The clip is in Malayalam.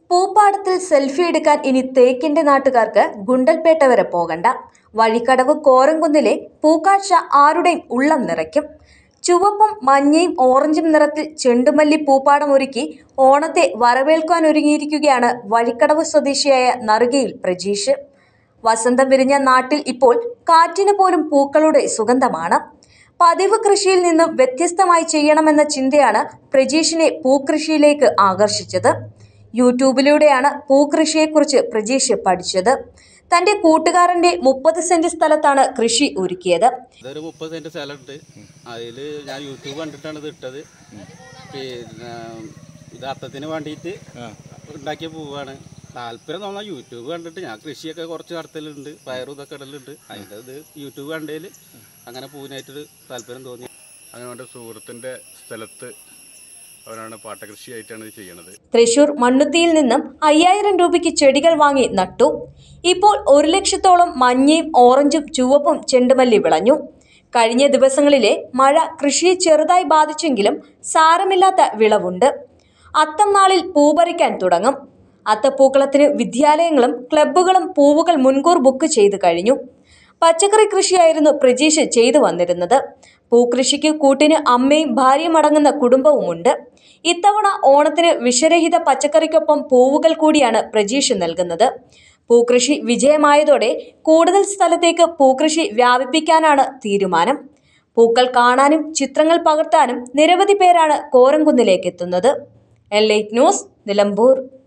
പൂപ്പാടത്തിൽ സെൽഫി എടുക്കാൻ ഇനി തേക്കിന്റെ നാട്ടുകാർക്ക് ഗുണ്ടൽപേട്ട വരെ പോകണ്ട വഴിക്കടവ് കോരംകുന്നിലെ പൂക്കാഴ്ച ആരുടെയും ഉള്ളം നിറയ്ക്കും ചുവപ്പും മഞ്ഞയും ഓറഞ്ചും നിറത്തിൽ ചെണ്ടുമല്ലി പൂപ്പാടം ഒരുക്കി ഓണത്തെ വരവേൽക്കാനൊരുങ്ങിയിരിക്കുകയാണ് വഴിക്കടവ് സ്വദേശിയായ നറുകയിൽ പ്രജീഷ് വസന്തം വിരിഞ്ഞ നാട്ടിൽ ഇപ്പോൾ കാറ്റിന് പോലും പൂക്കളുടെ സുഗന്ധമാണ് പതിവ് കൃഷിയിൽ നിന്നും വ്യത്യസ്തമായി ചെയ്യണമെന്ന ചിന്തയാണ് പ്രജീഷിനെ പൂക്കൃഷിയിലേക്ക് ആകർഷിച്ചത് യൂട്യൂബിലൂടെയാണ് പൂക്കൃഷിയെക്കുറിച്ച് പ്രജീഷ് പഠിച്ചത് തന്റെ കൂട്ടുകാരന്റെ മുപ്പത് സെന്റ് സ്ഥലത്താണ് കൃഷി ഒരുക്കിയത് ഇതൊരു മുപ്പത് സെന്റ് സ്ഥലമുണ്ട് അതിൽ ഞാൻ യൂട്യൂബ് കണ്ടിട്ടാണ് ഇത് ഇട്ടത് പിന്നെ ഇത് അത്തത്തിന് വേണ്ടിയിട്ട് ഉണ്ടാക്കിയ പൂവാണ് താല്പര്യം തോന്നാൻ യൂട്യൂബ് കണ്ടിട്ട് ഞാൻ കൃഷിയൊക്കെ കുറച്ച് നടത്തലുണ്ട് പയറും ഇതൊക്കെ ഇടലുണ്ട് അതിൻ്റെ ഇത് യൂട്യൂബ് കണ്ടതിൽ അങ്ങനെ പൂവിനായിട്ടൊരു താല്പര്യം തോന്നി അങ്ങനെ അവൻ്റെ സുഹൃത്തിൻ്റെ സ്ഥലത്ത് അവനാണ് പാട്ടകൃഷിയായിട്ടാണ് ഇത് ചെയ്യണത് തൃശൂർ മണ്ണുത്തിയിൽ നിന്നും അയ്യായിരം രൂപയ്ക്ക് ചെടികൾ വാങ്ങി നട്ടു ഇപ്പോൾ ഒരു ലക്ഷത്തോളം മഞ്ഞയും ഓറഞ്ചും ചുവപ്പും ചെണ്ടുമല്ലി വിളഞ്ഞു കഴിഞ്ഞ ദിവസങ്ങളിലെ മഴ കൃഷിയെ ചെറുതായി ബാധിച്ചെങ്കിലും സാരമില്ലാത്ത വിളവുണ്ട് അത്തം നാളിൽ പൂപറിക്കാൻ തുടങ്ങും അത്തപ്പൂക്കളത്തിന് വിദ്യാലയങ്ങളും ക്ലബ്ബുകളും പൂവുകൾ മുൻകൂർ ബുക്ക് ചെയ്തു കഴിഞ്ഞു പച്ചക്കറി കൃഷിയായിരുന്നു പ്രജീഷ് ചെയ്തു വന്നിരുന്നത് പൂക്കൃഷിക്ക് കൂട്ടിന് അമ്മയും ഭാര്യയും അടങ്ങുന്ന കുടുംബവുമുണ്ട് ഇത്തവണ ഓണത്തിന് വിഷരഹിത പച്ചക്കറിക്കൊപ്പം പൂവുകൾ കൂടിയാണ് പ്രജീഷ് നൽകുന്നത് പൂക്കൃഷി വിജയമായതോടെ കൂടുതൽ സ്ഥലത്തേക്ക് പൂക്കൃഷി വ്യാപിപ്പിക്കാനാണ് തീരുമാനം പൂക്കൾ കാണാനും ചിത്രങ്ങൾ പകർത്താനും നിരവധി പേരാണ് കോരംകുന്നിലേക്ക് എത്തുന്നത് എൽ ന്യൂസ് നിലമ്പൂർ